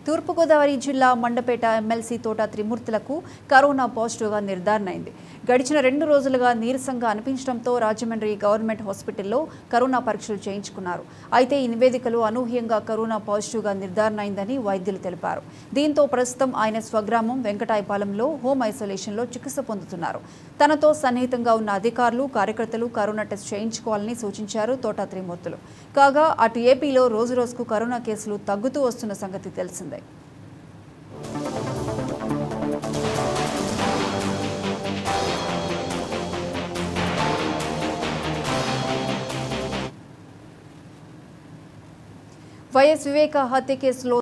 తూర్పుగోదావరి జిల్లా మండపేట ఎమ్మెల్సీ తోట త్రిమూర్తులకు కరోనా పాజిటివ్గా నిర్ధారణ అయింది గడిచిన రెండు రోజులుగా నీరసంగా అనిపించడంతో రాజమండ్రి గవర్నమెంట్ హాస్పిటల్లో కరోనా పరీక్షలు చేయించుకున్నారు అయితే ఈ నివేదికలు అనూహ్యంగా కరోనా పాజిటివ్గా నిర్ధారణ అయిందని వైద్యులు తెలిపారు దీంతో ప్రస్తుతం ఆయన స్వగ్రామం వెంకటాయపాలెంలో హోమ్ ఐసోలేషన్లో చికిత్స పొందుతున్నారు తనతో సన్నిహితంగా ఉన్న అధికారులు కార్యకర్తలు కరోనా టెస్ట్ చేయించుకోవాలని సూచించారు తోట త్రిమూర్తులు కాగా అటు ఏపీలో రోజురోజుకు కరోనా కేసులు తగ్గుతూ వస్తున్న సంగతి తెలిసిందే వైఎస్ వివేక హత్య కేసులో